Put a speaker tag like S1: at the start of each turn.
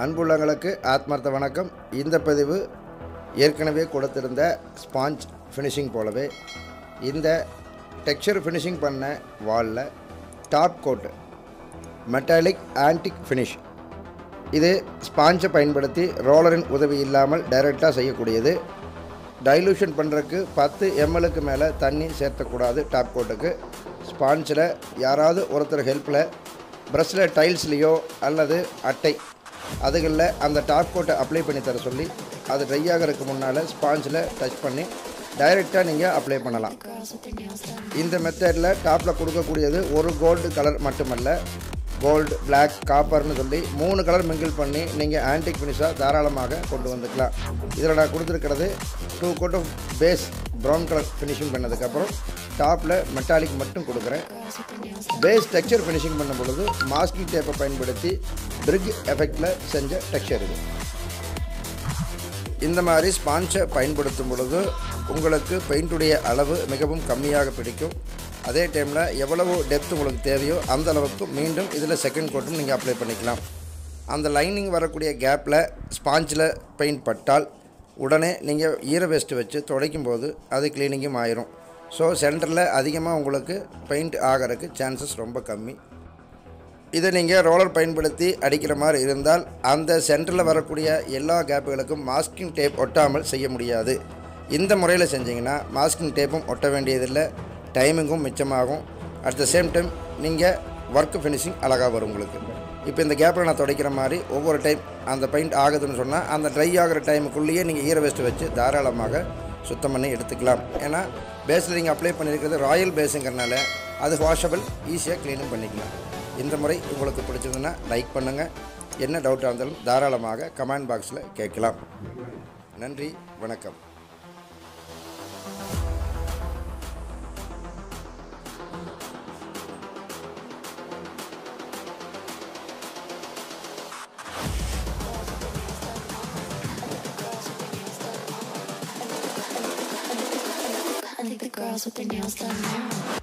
S1: அன்புள்ளங்களுக்கு ஆத்மார்த்த வணக்கம் இந்த பதிவு ஏற்கனவே கொடுத்திருந்த ஸ்பாஞ்ச் ஃபினிஷிங் போலவே இந்த டெக்ஸ்சர் ஃபினிஷிங் பண்ண வாலில் top coat metallic antique finish இது ஸ்பாஞ்சை பயன்படுத்தி ரோலரின் உதவி இல்லாமல் டைரெக்டாக செய்யக்கூடியது டைலூஷன் பண்ணுறதுக்கு பத்து எம்எல்க்கு மேலே தண்ணி சேர்த்தக்கூடாது டாப் கோட்டுக்கு ஸ்பாஞ்சில் யாராவது ஒருத்தர் ஹெல்ப்பில் ப்ரஷ்ஷில் டைல்ஸ்லேயோ அல்லது அட்டை அதுகளில் அந்த டாப் கோட்டை அப்ளை பண்ணி தர சொல்லி அது ட்ரை ஆகிறதுக்கு முன்னால் ஸ்பாஞ்சில் டச் பண்ணி டைரெக்டாக நீங்கள் அப்ளை பண்ணலாம் இந்த மெத்தடில் டாப்பில் கொடுக்கக்கூடியது ஒரு கோல்டு கலர் மட்டுமல்ல கோல்டு Black காப்பர்னு சொல்லி மூணு கலர் மிங்கிள் பண்ணி நீங்கள் ஆன்டிக் ஃபினிஷாக தாராளமாக கொண்டு வந்துக்கலாம் இதில் நான் கொடுத்துருக்கிறது two coat of base brown colour finishing பண்ணதுக்கப்புறம் டாப்பில் மெட்டாலிக் மட்டும் கொடுக்குறேன் பேஸ் டெக்ஸ்சர் ஃபினிஷிங் பண்ணும் பொழுது மாஸ்கிங் டேப்பை பயன்படுத்தி பிரிக் எஃபெக்டில் செஞ்ச டெக்ஸ்சர் இது இந்த மாதிரி ஸ்பான்ச்சை பயன்படுத்தும் பொழுது உங்களுக்கு பெயிண்ட்டுடைய அளவு மிகவும் கம்மியாக பிடிக்கும் அதே டைமில் எவ்வளவு டெப்த் உங்களுக்கு தேவையோ அந்த அளவுக்கு மீண்டும் இதில் செகண்ட் கோட்டும் நீங்கள் அப்ளை பண்ணிக்கலாம் அந்த லைனிங் வரக்கூடிய கேப்பில் ஸ்பாஞ்சில் பெயிண்ட் பட்டால் உடனே நீங்கள் ஈர வேஸ்ட்டு வச்சு துடைக்கும் போது அது க்ளீனிங்கும் ஆயிரும் ஸோ சென்டரில் அதிகமாக உங்களுக்கு பெயிண்ட் ஆகிறதுக்கு சான்சஸ் ரொம்ப கம்மி இதை நீங்கள் ரோலர் பயன்படுத்தி அடிக்கிற மாதிரி இருந்தால் அந்த சென்டரில் வரக்கூடிய எல்லா கேப்புகளுக்கும் மாஸ்கிங் டேப் ஒட்டாமல் செய்ய முடியாது இந்த முறையில் செஞ்சீங்கன்னா மாஸ்கிங் டேப்பும் ஒட்ட வேண்டியதில்லை டைமிங்கும் மிச்சமாகும் அட் த சேம் டைம் நீங்கள் ஒர்க் ஃபினிஷிங் அழகாக வரும் உங்களுக்கு இப்போ இந்த கேப்பில் நான் துடைக்கிற மாதிரி ஒவ்வொரு டைம் அந்த பெயிண்ட் ஆகுதுன்னு சொன்னால் அந்த ட்ரை ஆகிற டைமுக்குள்ளேயே நீங்கள் ஈர வேஸ்ட்டு வச்சு தாராளமாக சுத்தம் பண்ணி எடுத்துக்கலாம் ஏன்னா பேஸில் நீங்கள் அப்ளை பண்ணியிருக்கிறது ராயல் பேஸுங்கிறனால அது வாஷபிள் ஈஸியாக க்ளீனும் பண்ணிக்கலாம் இந்த முறை உங்களுக்கு பிடிச்சதுன்னா லைக் பண்ணுங்கள் என்ன டவுட்டாக இருந்தாலும் தாராளமாக கமெண்ட் பாக்ஸில் கேட்கலாம் நன்றி வணக்கம்
S2: I think the girls with their nails done now.